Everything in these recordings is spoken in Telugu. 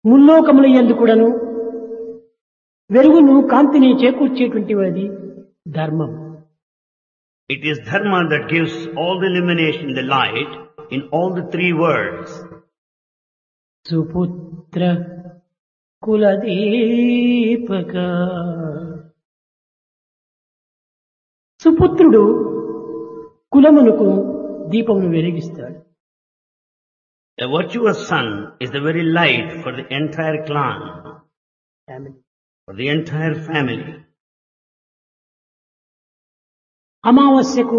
ముల్లోకముల యందు కూడాను వెలుగును కాంతిని చేకూర్చేటువంటి అది ధర్మం It is dharma that gives all the illumination, the light in all the three worlds. సుపుత్ర కులదీపక సుపుత్రుడు కులమునకు దీపమును వెలిగిస్తాడు A virtuous son is the very light for the entire clan, for the entire family. అమావాస్యకు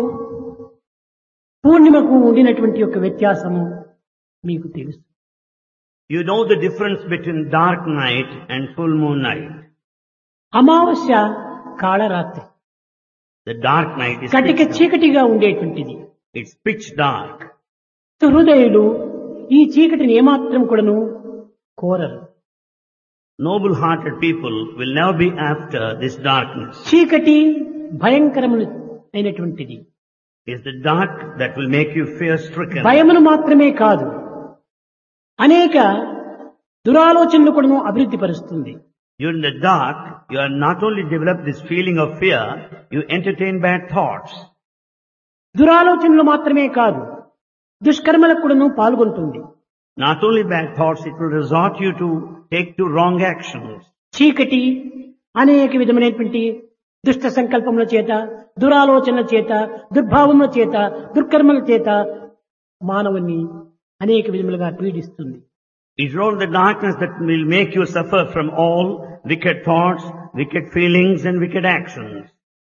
పూర్ణిమకు ఉండినటువంటి యొక్క వ్యత్యాసము మీకు తెలుసు You know the difference between dark night and full moon night. అమావాస్య Kalaratri The dark night is కటిక pitch dark. చీకటిగా ఉండేటువంటిది It's pitch dark. హృదయులు ఈ చీకటిని ఏమాత్రం కూడాను కోరరు Noble-hearted people will never be after this darkness. చీకటి భయంకరములు అయినటువంటిది It's the dark that will make you fear-stricken. భయమును మాత్రమే కాదు అనేక దురాలోచనలు కూడాను అభివృద్ధి పరుస్తుంది You're in the dark, you are not only develop this feeling of fear, you entertain bad thoughts. దురాలోచనలు మాత్రమే కాదు దుష్కర్మలకు కూడాను పాల్గొంటుంది Not only bad thoughts, it will resort you to take to wrong actions. చీకటి అనేక విధమైనటువంటి దుష్ట సంకల్పముల చేత దురాలోచనల చేత దుర్భావముల చేత దుర్కర్మల చేత మానవుని అనేక విధములుగా పీడిస్తుంది It's all the darkness that will make you suffer from all wicked thoughts, wicked feelings and wicked actions.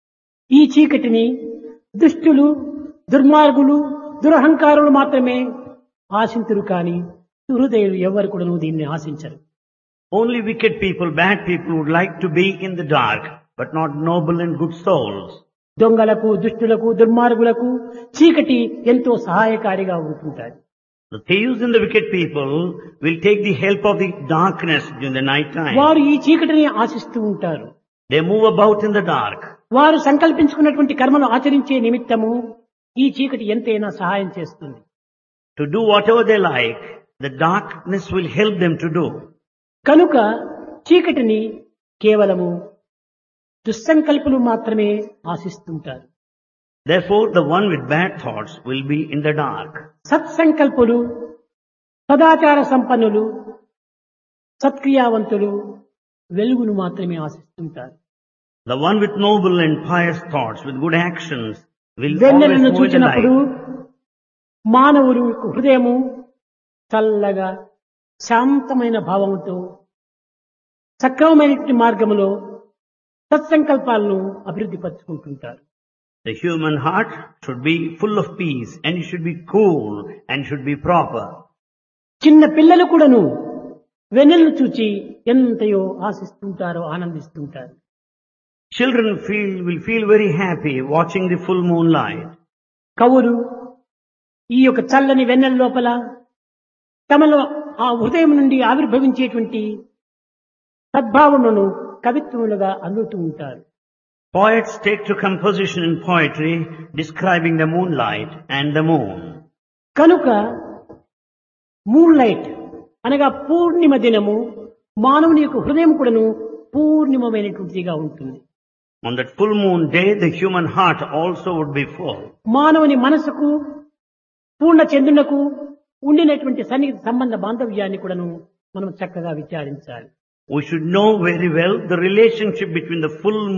ఈ చీకటిని దుష్టులు దుర్మార్గులు దురహంకారులు మాత్రమే ఆశింతురు కాని హృదయులు ఎవరు కూడా దీన్ని ఆశించరు Only wicked people, bad people would like to be in the dark, but not noble and good souls. దొంగలకు దుష్టులకు దుర్మార్గులకు చీకటి ఎంతో సహాయకారిగా ఉంటుంటారు The thieves and the wicked people will take the help of the darkness during the night time. వారు ఈ చీకటిని ఆశిస్తూ ఉంటారు They move about in the dark. వారు సంకల్పించుకున్నటువంటి కర్మలు ఆచరించే నిమిత్తము ఈ చీకటి ఎంతైనా సహాయం చేస్తుంది To do whatever they like, the darkness will help them to do. కనుక చీకటిని కేవలము దుస్సంకల్పులు మాత్రమే ఆశిస్తుంటారు Therefore, the one with bad thoughts will be in the dark. సత్సంకల్పులు సదాచార సంపన్నులు సత్క్రియావంతులు వెలుగును మాత్రమే ఆశిస్తుంటారు The one with noble and pious thoughts, with good actions, will always వెన్నెలను move in the చూచినప్పుడు light. మానవుడు హృదయము చల్లగా శాంతమైన భావముతో సక్రమమైనటువంటి మార్గములో సత్సంకల్పాలను అభివృద్ధి పరుచుకుంటుంటారు The human heart should be full of peace and it should be cool and should be proper. చిన్న పిల్లలు కూడాను వెన్నెలను చూచి ఎంతయో ఆశిస్తుంటారో ఆనందిస్తుంటారు Children feel, will feel very happy watching the full moonlight. కవులు ఈ యొక్క చల్లని వెన్నెల లోపల తమలో ఆ హృదయం నుండి ఆవిర్భవించేటువంటి సద్భావములను కవిత్వములుగా అందుతూ ఉంటారు Poets take to composition in poetry describing the moonlight and the moon. కనుక మూన్ లైట్ అనగా పూర్ణిమ దినము మానవుని యొక్క హృదయం కూడాను పూర్ణిమమైనటువంటిదిగా ఉంటుంది On that full moon day, the human heart also would be full. మానవుని మనసుకు పూర్ణ చంద్రునకు ఉండినటువంటి సన్నిహిత సంబంధ బాంధవ్యాన్ని కూడాను మనం చక్కగా విచారించాలి We should know very well the relationship between the full